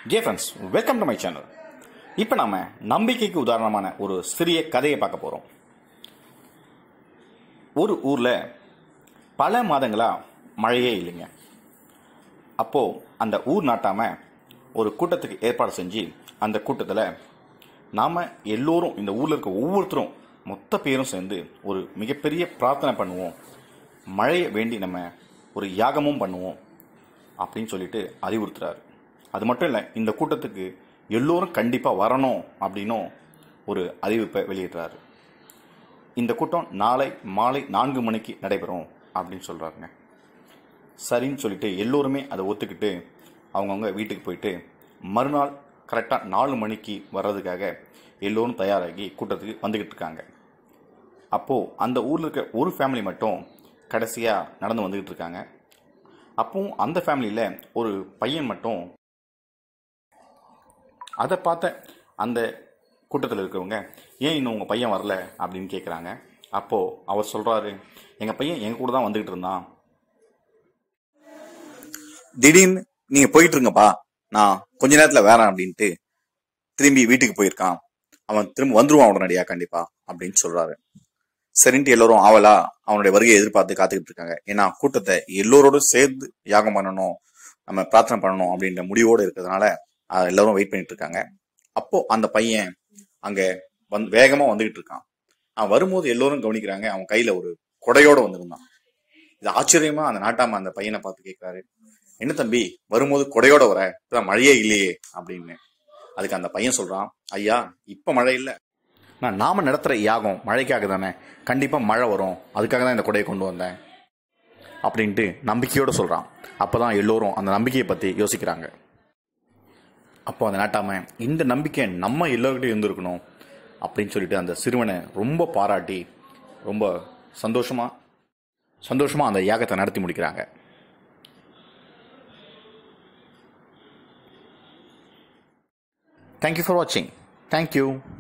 J friends welcome to my channel இப்போ நாம நம்பிக்கைக்கு உதாரணமான ஒரு சிறிய கதையை பார்க்க போகிறோம் ஒரு ஊரில் பல மாதங்களாக மழையே இல்லைங்க அப்போது அந்த ஊர் நாட்டாம ஒரு கூட்டத்துக்கு ஏற்பாடு செஞ்சு அந்த கூட்டத்தில் நாம் எல்லோரும் இந்த ஊரில் இருக்க ஒவ்வொருத்தரும் மொத்த பேரும் சேர்ந்து ஒரு மிகப்பெரிய பிரார்த்தனை பண்ணுவோம் மழையை வேண்டி நம்ம ஒரு யாகமும் பண்ணுவோம் அப்படின்னு சொல்லிட்டு அறிவுறுத்துறாரு அது மட்டும் இல்லை இந்த கூட்டத்துக்கு எல்லோரும் கண்டிப்பாக வரணும் அப்படின்னும் ஒரு அறிவிப்பை வெளியிடுறாரு இந்த கூட்டம் நாளை மாலை நான்கு மணிக்கு நடைபெறும் அப்படின்னு சொல்கிறாருங்க சரின்னு சொல்லிட்டு எல்லோருமே அதை ஒத்துக்கிட்டு அவங்கவுங்க வீட்டுக்கு போயிட்டு மறுநாள் கரெக்டாக நாலு மணிக்கு வர்றதுக்காக எல்லோரும் தயாராகி கூட்டத்துக்கு வந்துக்கிட்டு இருக்காங்க அப்போது அந்த ஊரில் இருக்க ஒரு ஃபேமிலி மட்டும் கடைசியாக நடந்து வந்துக்கிட்டு இருக்காங்க அப்போவும் அந்த ஃபேமிலியில் ஒரு பையன் மட்டும் அதை பார்த்த அந்த கூட்டத்தில் இருக்கிறவங்க ஏன் இன்னும் உங்கள் பையன் வரல அப்படின்னு கேட்குறாங்க அப்போது அவர் சொல்கிறாரு எங்கள் பையன் எங்கள் கூட தான் வந்துக்கிட்டு இருந்தான் திடீர்னு நீங்கள் போயிட்டு இருங்கப்பா நான் கொஞ்ச நேரத்தில் வேறேன் அப்படின்ட்டு திரும்பி வீட்டுக்கு போயிருக்கான் அவன் திரும்ப வந்துருவான் உடனடியாக கண்டிப்பா அப்படின்னு சொல்கிறாரு சரின்ட்டு எல்லோரும் ஆவலா அவனுடைய வருகையை எதிர்பார்த்து காத்துக்கிட்டு இருக்காங்க ஏன்னா கூட்டத்தை எல்லோரோடும் சேர்ந்து யாகம் பண்ணணும் நம்ம பிரார்த்தனை பண்ணணும் அப்படின்ற முடிவோடு இருக்கிறதுனால அஹ், எல்லாரும் வெயிட் பண்ணிட்டு இருக்காங்க அப்போ அந்த பையன் அங்க வந்து வேகமா வந்துகிட்டு இருக்கான் அவன் வரும்போது எல்லோரும் கவனிக்கிறாங்க அவன் கையில ஒரு கொடையோட வந்திருந்தான் இது ஆச்சரியமா அந்த நாட்டாம அந்த பையனை பார்த்து கேட்கிறாரு என்ன தம்பி வரும்போது கொடையோட வர இப்பதான் மழையே இல்லையே அப்படின்னு அதுக்கு அந்த பையன் சொல்றான் ஐயா இப்ப மழை இல்லை நான் நாம நடத்துகிற யாகம் மழைக்காக தானே கண்டிப்பாக மழை வரும் அதுக்காக தான் இந்த கொடையை கொண்டு வந்தேன் அப்படின்ட்டு நம்பிக்கையோடு சொல்கிறான் அப்போ தான் எல்லோரும் அந்த நம்பிக்கையை பற்றி யோசிக்கிறாங்க அப்போ அந்த நாட்டாம இந்த நம்பிக்கை நம்ம எல்லோருக்கிட்டையும் இருந்திருக்கணும் அப்படின்னு சொல்லிட்டு அந்த சிறுவனை ரொம்ப பாராட்டி ரொம்ப சந்தோஷமாக சந்தோஷமாக அந்த யாகத்தை நடத்தி முடிக்கிறாங்க தேங்க்யூ ஃபார் வாட்சிங் தேங்க்யூ